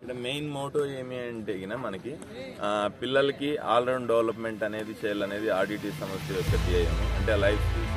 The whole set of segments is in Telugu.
అంటే మెయిన్ మోటో ఏమి అంటే గిన మనకి ఆ, పిల్లలకి ఆల్రౌండ్ డెవలప్మెంట్ అనేది చేయాలనేది ఆర్డిటి సమస్య యొక్క ధ్యేయం అంటే లైఫ్ స్కిల్స్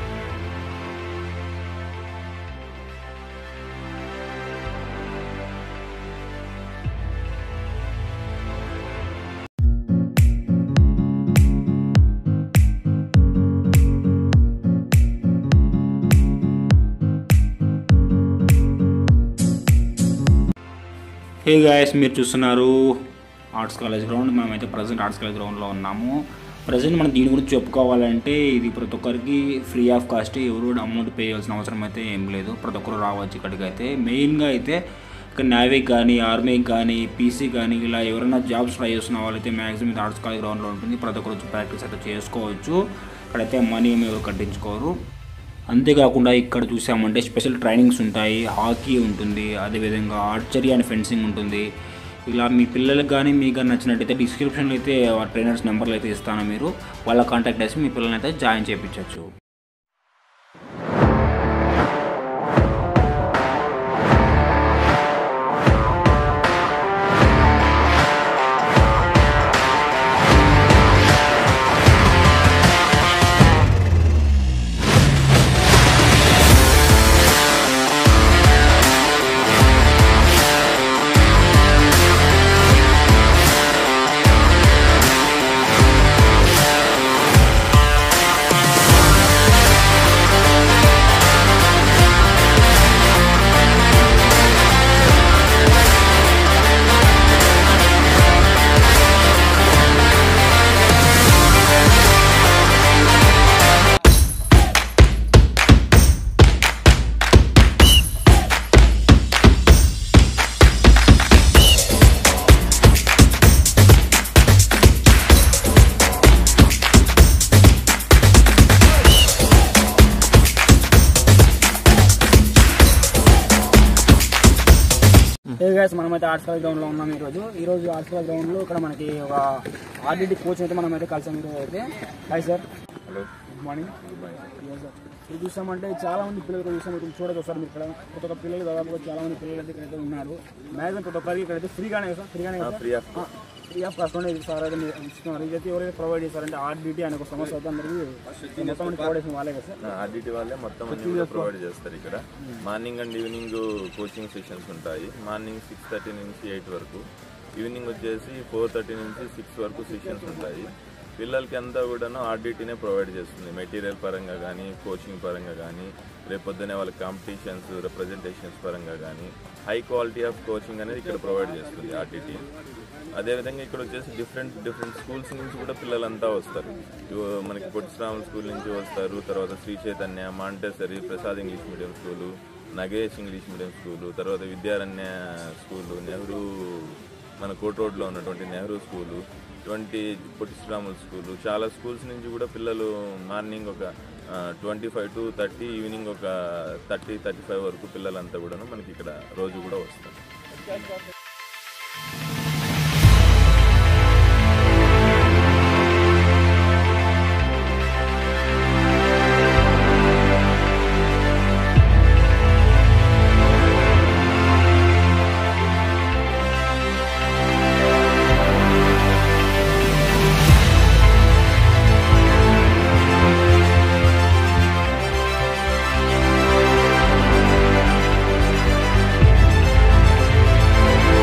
హే గాయస్ మీరు చూస్తున్నారు ఆర్ట్స్ కాలేజ్ గ్రౌండ్ మేమైతే ప్రజెంట్ ఆర్ట్స్ కాలేజ్ గ్రౌండ్లో ఉన్నాము ప్రజెంట్ మనం దీని గురించి చెప్పుకోవాలంటే ఇది ప్రతి ఒక్కరికి ఫ్రీ ఆఫ్ కాస్ట్ ఎవరు కూడా అమౌంట్ పే చేయాల్సిన అవసరం అయితే ఏం లేదు ప్రతి ఒక్కరు రావచ్చు ఇక్కడికి అయితే మెయిన్గా అయితే ఇక్కడ నేవీకి కానీ ఆర్మీకి కానీ పీసీ కానీ ఇలా ఎవరైనా జాబ్స్ ట్రై చేస్తున్న వాళ్ళైతే మ్యాక్సిమం ఇది ఆర్ట్స్ కాలేజ్ గ్రౌండ్లో ఉంటుంది ప్రతి ఒక్కరు వచ్చి ప్రాక్టీస్ అయితే చేసుకోవచ్చు ఇక్కడైతే మనీ ఏమి ఎవరు కట్టించుకోరు అంతేకాకుండా ఇక్కడ చూసామంటే స్పెషల్ ట్రైనింగ్స్ ఉంటాయి హాకీ ఉంటుంది అదేవిధంగా ఆర్చరీ అండ్ ఫెన్సింగ్ ఉంటుంది ఇలా మీ పిల్లలకు కానీ మీకు కానీ నచ్చినట్టయితే డిస్క్రిప్షన్లో అయితే ఆ ట్రైనర్స్ నెంబర్లు అయితే ఇస్తాను మీరు వాళ్ళ కాంటాక్ట్ చేసి మీ పిల్లల్ని అయితే జాయిన్ చేయించవచ్చు ఏ గైస్ మనమైతే ఆర్ట్స్ కాలేజ్ గ్రౌండ్ లో ఉన్నాం ఈ రోజు ఈ రోజు ఆర్ట్స్ కాలేజ్ గ్రౌండ్ లో ఇక్కడ మనకి ఒక ఆర్డిటి కోచ్ అయితే మనం అయితే కలిసాం ఈరోజు అయితే hi sir hello good morning sir ఇది చూసామంటే చాలా మంది పిల్లలు ఇక్కడ చూసాం ఇక్కడ చూడదు సార్ మీరు ఇక్కడ ప్రతి ఒక్క పిల్లలు దాదాపుగా చాలా మంది పిల్లలు అయితే ఇక్కడైతే ఉన్నారు మ్యాక్సిమం ప్రతి ఒక్కరికి ఇక్కడైతే ఫ్రీగానే సార్ ఫ్రీగానే కదా free of free of cost అనేది సార్ అయితే మీరు ఇస్తున్నారు ఇదైతే ఎవరైతే ప్రొవైడ్ చేశారంటే ఆర్డిటి అనే ఒక సమస్య అయితే అందరికీ ఈ మొత్తం మంది ప్రొవైడ్ చేసిన వాళ్ళే కదా సార్ ఆర్డిటి వాళ్ళే మొత్తం అన్ని కూడా ప్రొవైడ్ చేస్తారు ఇక్కడ morning and evening coaching sessions ఉంటాయి మార్నింగ్ సిక్స్ థర్టీ నుంచి ఎయిట్ వరకు ఈవినింగ్ వచ్చేసి ఫోర్ థర్టీ నుంచి సిక్స్ వరకు సెషన్స్ ఉంటాయి పిల్లలకి అంతా కూడాను ఆర్డిటీనే ప్రొవైడ్ చేస్తుంది మెటీరియల్ పరంగా కానీ కోచింగ్ పరంగా కానీ రేపొద్దునే వాళ్ళ కాంపిటీషన్స్ రిప్రజెంటేషన్స్ పరంగా కానీ హై క్వాలిటీ ఆఫ్ కోచింగ్ అనేది ఇక్కడ ప్రొవైడ్ చేస్తుంది ఆర్డిటీ అదేవిధంగా ఇక్కడ వచ్చేసి డిఫరెంట్ డిఫరెంట్ స్కూల్స్ నుంచి కూడా పిల్లలంతా వస్తారు ఇగో మనకి పొట్టిశ్రామ స్కూల్ నుంచి వస్తారు తర్వాత Shri Chaitanya montessori Prasad English medium school Nagesh English medium school తర్వాత విద్యారణ్య స్కూలు నెహ్రూ మన కోట్ రోడ్లో ఉన్నటువంటి నెహ్రూ స్కూలు ఇటువంటి పొట్టిశ్రాముల స్కూలు చాలా స్కూల్స్ నుంచి కూడా పిల్లలు మార్నింగ్ ఒక twenty five to thirty evening ఒక థర్టీ థర్టీ ఫైవ్ వరకు పిల్లలంతా కూడా మనకి ఇక్కడ రోజు కూడా వస్తారు Thank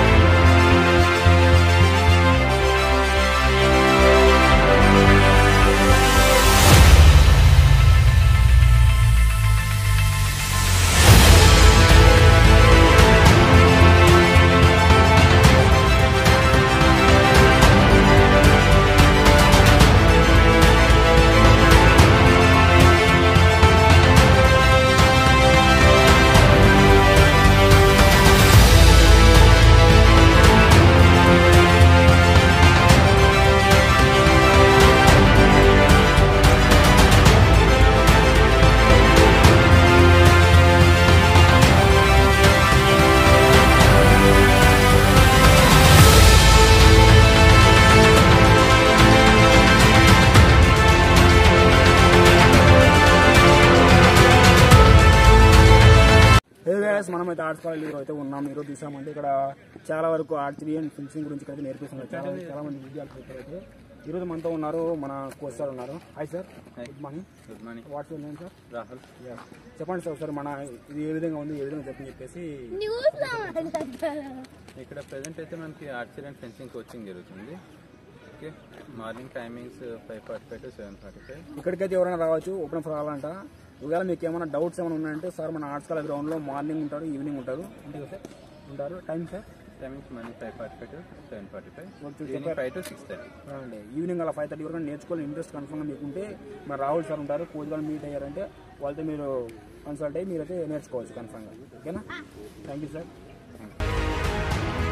ఆర్ట్స్ కాలేజ్ అయితే ఉన్నాం ఈరోజు చూసామంటే ఇక్కడ చాలా వరకు ఆర్చరీ అండ్ ఫిన్సింగ్ గురించి ఇక్కడ నేర్పిస్తున్నారు చాలా చాలా మంది విద్యార్థులు ఇక్కడ అయితే ఈరోజు మనతో ఉన్నారు మన కోచ్ సార్ ఉన్నారు hi sir good morning good morning what's your name sir Rahul చెప్పండి సార్ ఒకసారి మన ఇది ఏ విధంగా ఉంది ఏ విధంగా చెప్పని చెప్పేసి ఇక్కడ ప్రెసెంట్ అయితే మనకి ఆర్చరీ అండ్ ఫెన్సింగ్ కోచింగ్ జరుగుతుంది okay morning timings five forty five to seven forty five ఇక్కడికైతే ఎవరైనా రావచ్చు ఓపెన్ ఫర్ ఆల్ అంట ఒకవేళ మీకు ఏమైనా డౌట్స్ ఏమైనా ఉన్నాయంటే సార్ మన ఆర్ట్స్ కాలేజ్ గ్రౌండ్లో మార్నింగ్ ఉంటారు ఈవినింగ్ ఉంటారు అంతే కదా సార్ ఉంటారు time sir timings morning five forty five to seven forty five okay, evening five to six thirty అండి ఈవినింగ్ అలా ఫైవ్ థర్టీ వరకు నేర్చుకోవాలి ఇంట్రెస్ట్ కన్ఫర్మ్గా మీకు ఉంటే మరి రాహుల్ సార్ ఉంటారు కోచ్ వాళ్ళు మీట్ అయ్యారంటే వాళ్ళతో మీరు కన్సల్ట్ అయ్యి మీరైతే నేర్చుకోవచ్చు కన్ఫర్మ్గా ఓకేనా థ్యాంక్ యూ సార్